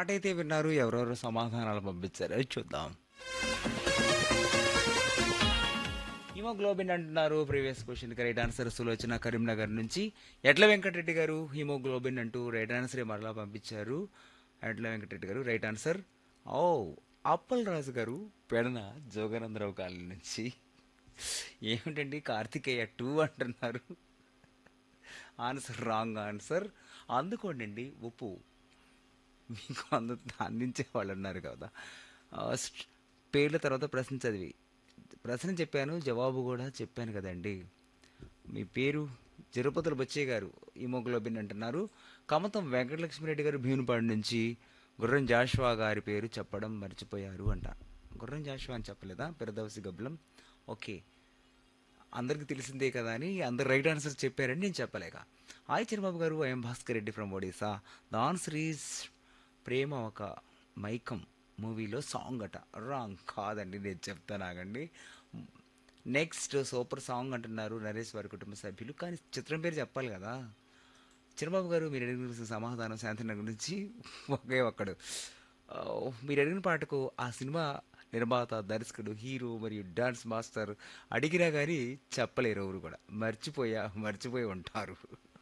పాట అయితే విన్నారు ఎవరెవరు సమాధానాలు పంపించారో చూద్దాం హిమోగ్లోబిన్ అంటున్నారు previous question right answer Sulochana Karimnagar నుంచి ఎట్ల వెంకటరెడ్డి గారు హిమోగ్లోబిన్ అంటూ రైట్ ఆన్సర్ మరలా పంపించారు ఎట్ల వెంకటరెడ్డి గారు రైట్ ఆన్సర్ ఓ అప్పల్ రాజు గారు పెడన జోగానందరావు కాలనీ నుంచి ఏమిటండి కార్తికేయ టూ అంటున్నారు ఆన్సర్ రాంగ్ ఆన్సర్ అందుకోండి ఉప్పు మీకు అందు అందించే వాళ్ళు ఉన్నారు కదా ఆ, స్ట్- పేర్ల తర్వాత ప్రశ్న చదివి ప్రశ్న చెప్పాను జవాబు కూడా చెప్పాను కదండి మీ పేరు తిరుపతుల బచ్చయ్య గారు హిమోగ్లోబిన్ అంటున్నారు కమతం వెంకటలక్ష్మిరెడ్డి గారు భీమునిపాడు నుంచి గుర్రం జాషువా గారి పేరు చెప్పడం మర్చిపోయారు అంట గుర్రం జాషువా అని చెప్పలేదా పెరదవసి గబ్బలం ఓకే అందరికి తెలిసిందే కదా అని అందరు రైట్ ఆన్సర్ చెప్పారని నేను చెప్పలేక హాయ్ చిరబాబు గారు I'm Bhaskar Reddy from Odisha the answer is Prema Oka Maikam మూవీలో సాంగ్ అట రాంగ్ కాదండి నేను చెప్తాను ఆగండి నెక్స్ట్ సూపర్ సాంగ్ అంటున్నారు నరేష్ వారి కుటుంబ సభ్యులు కానీ చిత్రం పేరు చెప్పాలి కదా చిరబాబు గారు మీరు అడిగిన సమాధానం శాంతినగర్ నుంచి ఒకే ఒక్కడు ఆ, మీరు అడిగిన పాటకు ఆ సినిమా నిర్మాత దర్శకుడు హీరో మరియు డాన్స్ మాస్టర్ అడిగినా కానీ చెప్పలేరు ఎవరు కూడా మర్చిపోయా మర్చిపోయి ఉంటారు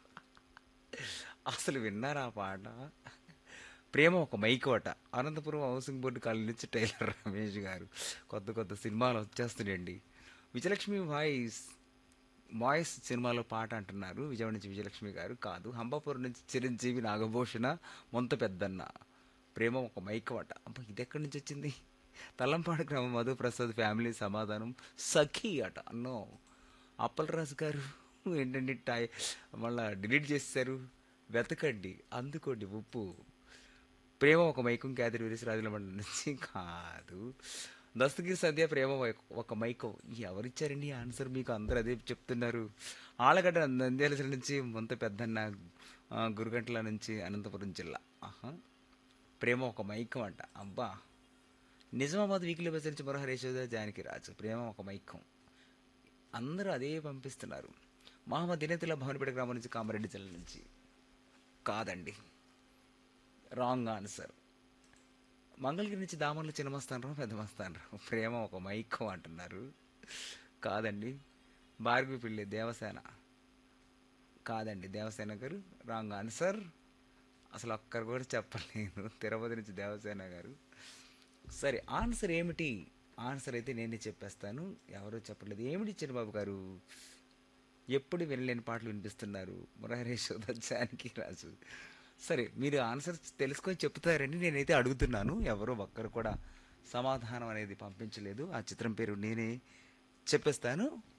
అసలు విన్నారా ఆ పాట ప్రేమ ఒక మైకోట అనంతపురం హౌసింగ్ బోర్డు కాలనీ నుంచి టైలర్ రమేష్ గారు కొత్త కొత్త సినిమాలు వచ్చేస్తున్నాయండి విజయలక్ష్మి వాయిస్ వాయిస్ సినిమాలో పాట అంటున్నారు విజయవాడ నుంచి విజయలక్ష్మి గారు కాదు హంబాపురం నుంచి చిరంజీవి నాగభూషణ మొంత పెద్దన్న ప్రేమ ఒక మైకవట అబ్బా ఇది ఎక్కడి నుంచి వచ్చింది తల్లంపాడు గ్రామం మధుప్రసాద్ ఫ్యామిలీ సమాధానం సఖీ అట అన్నో అప్పలరాజు గారు ఏంటండి టై మళ్ళా డిలీట్ చేశారు వెతకండి అందుకోండి ఉప్పు ప్రేమ ఒక మైకం క్యాదరి వీరేసి రాజుల మండలి నుంచి కాదు దస్తగిరి సద్య ప్రేమ ఒక- ఒక మైకం ఎవరిచ్చారండి ఈ ఆన్సర్ మీకు అందరు అదే చెప్తున్నారు ఆలగడ్డ నంద్యాల జిల్లా నుంచి మొంత పెద్దన్న ఆ, గురుగంటల నుంచి అనంతపురం జిల్లా ఆహా ప్రేమ ఒక మైకం అంట అబ్బా నిజామాబాద్ వీక్లీ బస్ నుంచి మరో హరేశ్వర జానకి రాజు ప్రేమ ఒక మైకం అందరూ అదే పంపిస్తున్నారు మహమ్మద్ దినేతుల భవనపేట గ్రామం నుంచి కామారెడ్డి జిల్లా నుంచి కాదండి రాంగ్ ఆన్సర్ మంగళగిరి నుంచి దామర్లు చిన్నమస్తానరావు పెద్ద మస్తానరావు ప్రేమ ఒక మైకం అంటున్నారు కాదండి భార్గవి పిల్లి దేవసేన కాదండి దేవసేన గారు రాంగ్ ఆన్సర్ అసలు ఒక్కరు కూడా చెప్పలేను తిరుపతి నుంచి దేవసేన గారు సరే ఆన్సర్ ఏమిటి ఆన్సర్ అయితే నేనే చెప్పేస్తాను ఎవరో చెప్పలేదు ఏమిటి చిన్నబాబు గారు ఎప్పుడు వినలేని పాటలు వినిపిస్తున్నారు మురహరేష్ జానకి రాజు సరే మీరు ఆన్సర్ తెలుసుకొని చెప్తారని నేనైతే అడుగుతున్నాను ఎవరో ఒక్కరు కూడా సమాధానం అనేది పంపించలేదు ఆ చిత్రం పేరు నేనే చెప్పేస్తాను